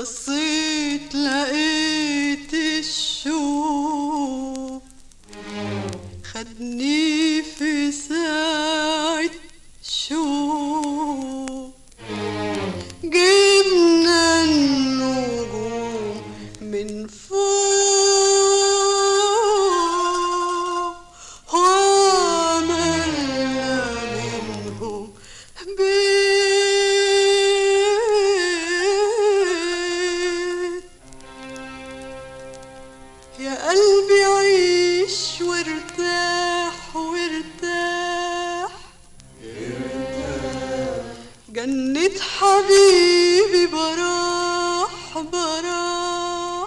بصيت لقيت الشوق خدني في ساعة شوق جبنا النجوم من فوق وعملنا منهم بيت يا قلبي عيش وارتاح وارتاح جنة حبيبي براح براح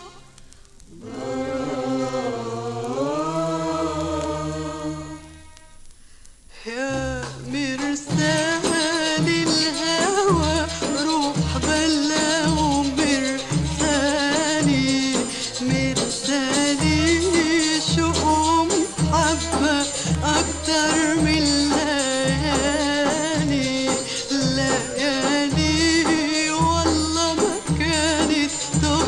يا مرسال الهوى روح بلا ومرسالي مرسالي شوق محبة أكتر من ليالي ليالي والله ما كانت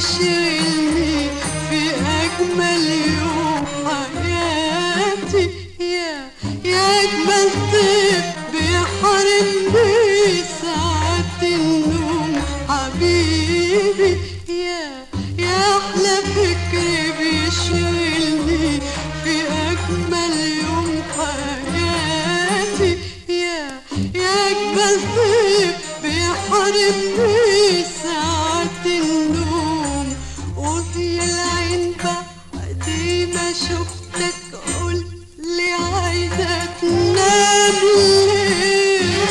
بيشغلني في أجمل يوم حياتي يا يا أجمل طيف بيحرمني ساعة النوم حبيبي يا يا أحلى فكر بيشغلني في أجمل يوم حياتي يا يا أجمل طيف بيحرمني ساعة النوم وهي العين بعد ما شفتك قول لي عايزة تنام ليه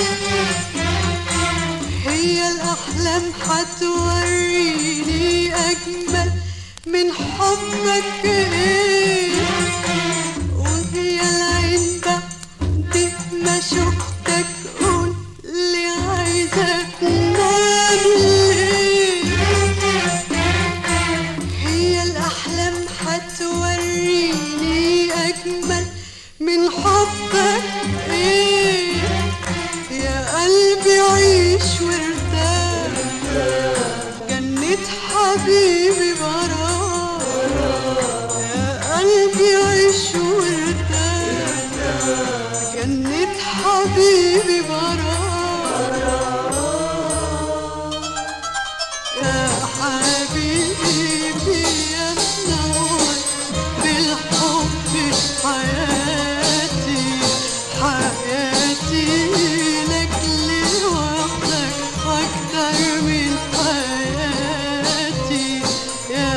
هي الأحلام حتوريني أجمل من حبك إيه وهي العين بعد ما شفتك قول لي عايزة تنام ليه هي الأحلام حتوريني أجمل من حبك إيه يا قلبي عيش وارتاح جنة حبيبي براك يا قلبي عيش وارتاح جنة حبيبي براك يا حبيبي يا منور بالحب حياتي حياتي لك لوحدك واكتر من حياتي يا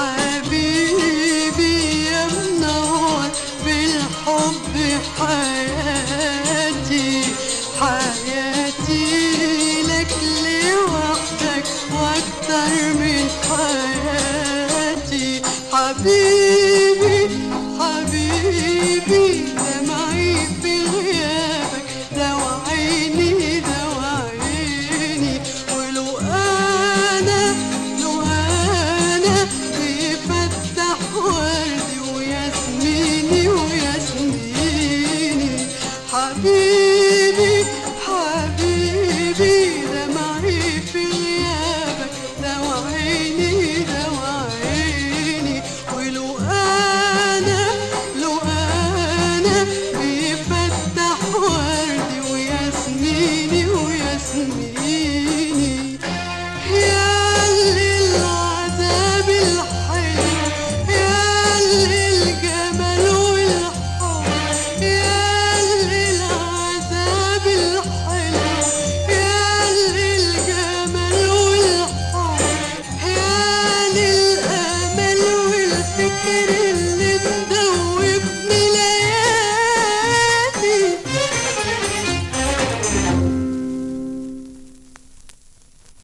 حبيبي يا منور بالحب حياتي حياتي لك لوحدك واكتر من حياتي حبيبي